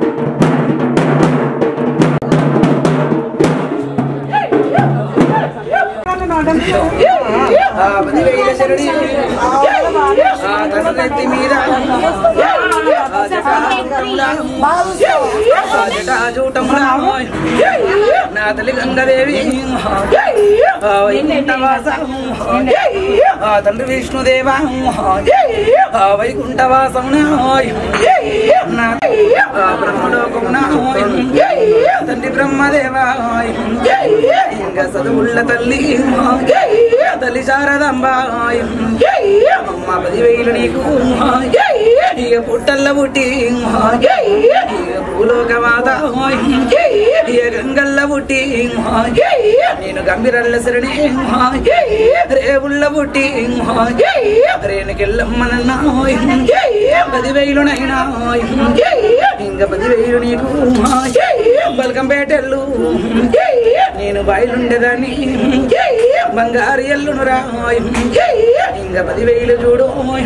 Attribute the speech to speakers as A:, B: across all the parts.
A: ఆ పదివేల శరణి ఆ తనెత్తి మీద ఆ జటాజూటములా ఆ జటాజూటములా నా తల్లి గంగదేవి ఆ వైకుంఠవాస ఆ తండ్రి విష్ణుదేవ ఆ వైకుంఠవాసమున నా ఆ బ్రహ్మలోకమున తండ్రి బ్రహ్మదేవ ఇంకా చదువుళ్ళ తల్లి తల్లి శారదంబ అమ్మ పదివేలు నీకు ఇక పుట్టల్ల పుట్టి ఇక భూలోక మాత ఇక గంగల్ల పుట్టి నేను గంభీరల్ల శరణి రేవుళ్ళ పుట్టి రేణుకెళ్ళమ్మనన్నా పదివేలునైనా ఇంకా పదివేలు నీకు బల్కంపేటెళ్ళు నేను బయలుండేదాన్ని బంగారు ఎల్లునురా ఇంకా పదివేలు చూడు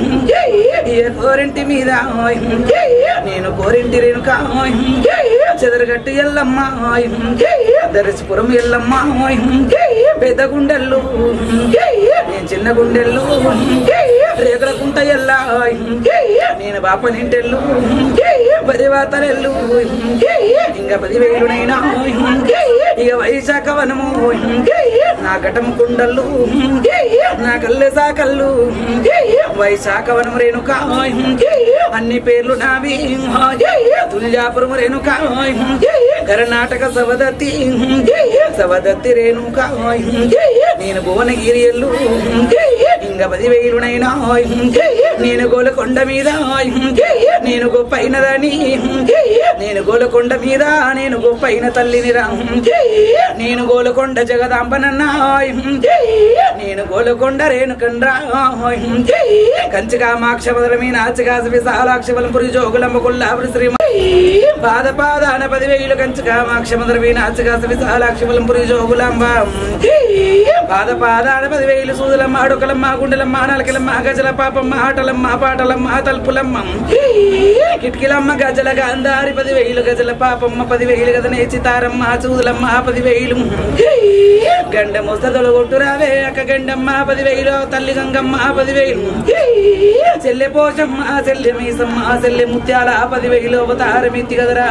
A: ఏ కోరింటి మీద నేను కోరింటి రేణుక చెదరగట్టు ఎల్లమ్మ దర్శపురం ఎల్లమ్మ పెద్ద గుండెల్లు నేను చిన్న గుండెల్లు రేకుల కుంట ఎల్లా నేను బాపనింటెల్లు పది వాతలెల్లు ఇంకా పదివేలునైనా ఇక వైశాఖ వనము నా ఘటం కుండలు నా కల్లె సాకల్లు వైశాఖ వనము రేణుక అన్ని పేర్లు నావి తుల్యాపురం రేణుక కర్ణాటక సవదత్తి సవదత్తి రేణుక నేను భువనగిరి ఎల్లు ఇంకా పదివేలునైనా నేను గోలకొండ మీద నేను గొప్ప అయినదని నేను గోలకొండ మీద నేను గొప్ప అయిన తల్లిని రా నేను గోలకొండ జగదాంబనన్నా నేను గోలకొండ రేణుకండ్రా కంచికామాక్ష మధురమి నాచికాశ విశాలాక్ష బలంపురి జోగులమ్మ కొల్లాపురి శ్రీ పాద పాదాన పదివేలు కంచికామాక్ష మధురమి నాచికాశ విశాలాక్ష బలంపురి జోగులాంబ పాద పాదాన పదివేలు సూదులమ్మ అడుకలమ్మ గుండెలమ్మ నలకలమ్మ గజల పాపమ్మ ఆటలమ్మ పాటలమ్మ తలుపులమ్మ కిటికీలమ్మ గజల గాంధారి పదివేలు గజల పాపమ్మ పదివేలు గదనే చితారమ్మ చూదులమ్మ పదివేలు గండ ముస్తదలు కొట్టురావే అక్క గండమ్మ పదివేలు తల్లి గంగమ్మ పదివేలు చెల్లె పోషమ్మ చెల్లె మీసమ్మ చెల్లె ముత్యాల పదివేలు అవతారమిత్తి కదరా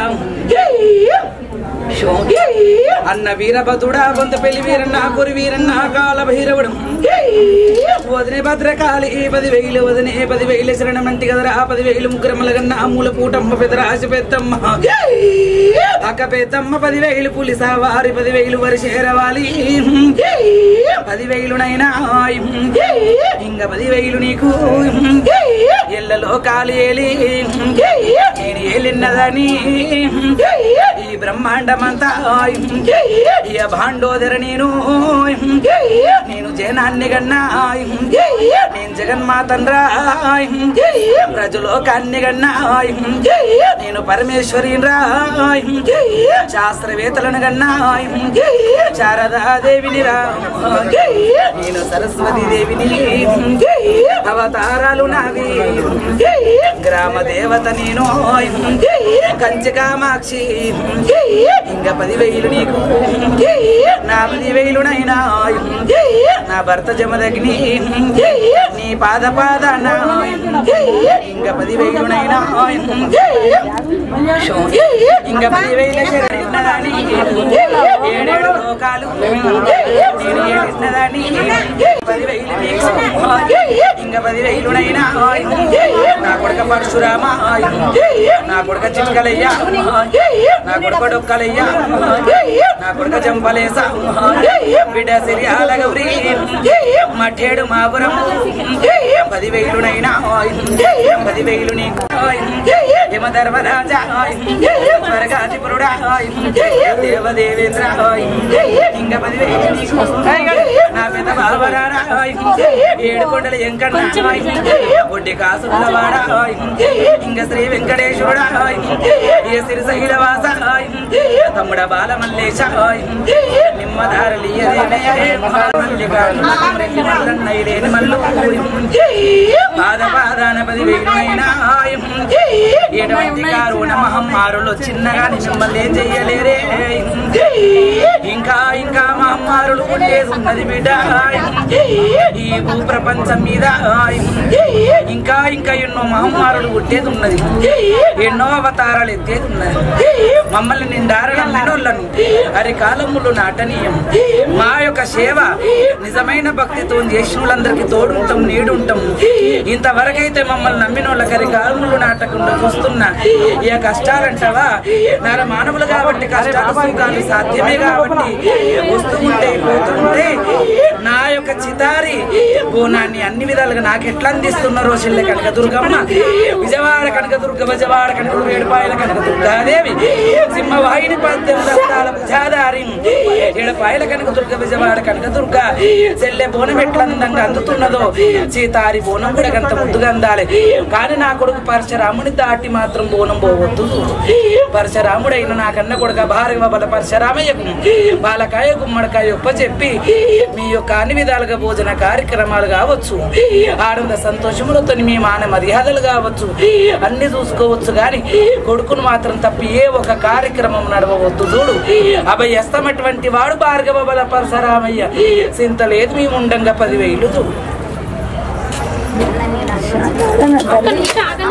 A: శో. అన్న వీరభద్రుడా బొంత పెళ్లి వీరన్న కురి వీరన్న కాల భైరవుడు వదినే భద్రకాళి పది వేలు వదినే పది వేలు శరణమంటి కదరా పది వేలు ముగ్గురమ్మలగన్న మూల పూటమ్మ పెదరాశ పెద్దమ్మ అక్క పెద్దమ్మ పది వేలు పులిస వారి పది వేలు వరి చేరవాలి పది వేలునైనా ఇంక పది వేలు నీకు ఎల్లలో కాలి ఏలి నేను ఏలిన్నదని ఈ బ్రహ్మాండమంతా ఇయ భాండోదర నేను నేను జనాన్ని గన్నా నేను జగన్మాతండ్రా ప్రజలోకాన్ని గన్నా నేను పరమేశ్వరి రా శాస్త్రవేత్తలను గన్నా శారదాదేవిని రా నేను సరస్వతి దేవిని అవతారాలు నావి గ్రామ దేవత నేను కంచి కామాక్షి ఇంకా పదివేలు నీకు నా పదివేలునైనా నా భర్త జమదగ్ని నీ పాద పాదాన ఇంకా పదివేలునైనా ఇంకా పదివేల శరణి ఏడేడు లోకాలు నేను ఏడిన్నదాన్ని పదివేలు నీకు ఇంకా పదివేలునైనా నా కొడుక పరశురామ నా కొడుక చిట్కలయ్య నా కొడుక డొక్కలయ్య నా కొడుక చంపలేస బిడ్డ సిరియాల గౌరీ మఠేడు మాపురం పదివేలునైనా పదివేలు నీకు యమధర్మరాజా స్వర్గాధిపురుడా దేవదేవేంద్ర ఇంకా పదివేలు నీకు నా పెద్ద బాబరారా ఏడు కొండల ఎంకన్నా ఒడ్డి కాసులవాడా ఇంకా శ్రీ వెంకటేశ్వరుడా ఏ సిరి సహిలవాస తమ్ముడ బాల మల్లేశ నిమ్మదారలియదే తల్లి మల్లన్నయ్య లేని మల్లు పాద పాదాన పది వేలునైనా ఎటువంటి కారుణ మహమ్మారులు చిన్నగా మిమ్మల్ని ఏం చెయ్యలేరే ఇంకా ఇంకా మహమ్మారులు ఉండేది ఉన్నది బిడ్డ ఈ భూ ప్రపంచం మీద ఇంకా ఇంకా ఎన్నో మహమ్మారులు పుట్టేది ఉన్నది ఎన్నో అవతారాలు ఎత్తేది ఉన్నది మమ్మల్ని నిండారడం వినోళ్ళను అరి కాలములు నాటనీయం మా యొక్క సేవ నిజమైన భక్తితో చేసిన వాళ్ళందరికీ తోడుంటాం నీడుంటాం ఇంతవరకైతే మమ్మల్ని నమ్మిన వాళ్ళకి అరి కాలములు నాటకుండా చూస్తున్నా ఇక కష్టాలంటావా నర మానవులు కాబట్టి కష్టాలు సుఖాలు సాధ్యమే కాబట్టి వస్తూ ఉంటే పోతూ ఉంటే నా యొక్క చితారి బోనాన్ని అన్ని విధాలుగా నాకు ఎట్లా అందిస్తున్నారో చెల్లె కనక దుర్గమ్మ విజయవాడ కనక దుర్గ విజయవాడ కనక దుర్గ ఏడుపాయల కనక దుర్గాదేవి సింహవాహిని పద్దెనిమిది దత్తాల భుజాదారి ఏడుపాయల కనక దుర్గ విజయవాడ కనక దుర్గ చెల్లె బోనం ఎట్లా అందంగా అందుతున్నదో సీతారి బోనం కూడా గంత ముద్దుగా అందాలి కానీ నా కొడుకు పరశురాముని దాటి మాత్రం బోనం పోవద్దు పరశురాముడైన నాకన్న కొడుక భార్గవ బల పరశురామయ్యకు బాలకాయ గుమ్మడికాయ ఒప్ప చెప్పి మీ యొక్క అన్ని విధాలుగా భోజన కార్యక్రమాలు కావచ్చు ఆనంద సంతోషములతో మీ మాన మర్యాదలు కావచ్చు అన్ని చూసుకోవచ్చు గాని కొడుకును మాత్రం తప్పి ఏ ఒక కార్యక్రమం నడవవద్దు చూడు అభయస్తమటువంటి వాడు భార్గవ బల పరశురామయ్య చింత లేదు మేము ఉండంగా పదివేలు చూడు
B: ఒక్క నిమిషం ఆగండి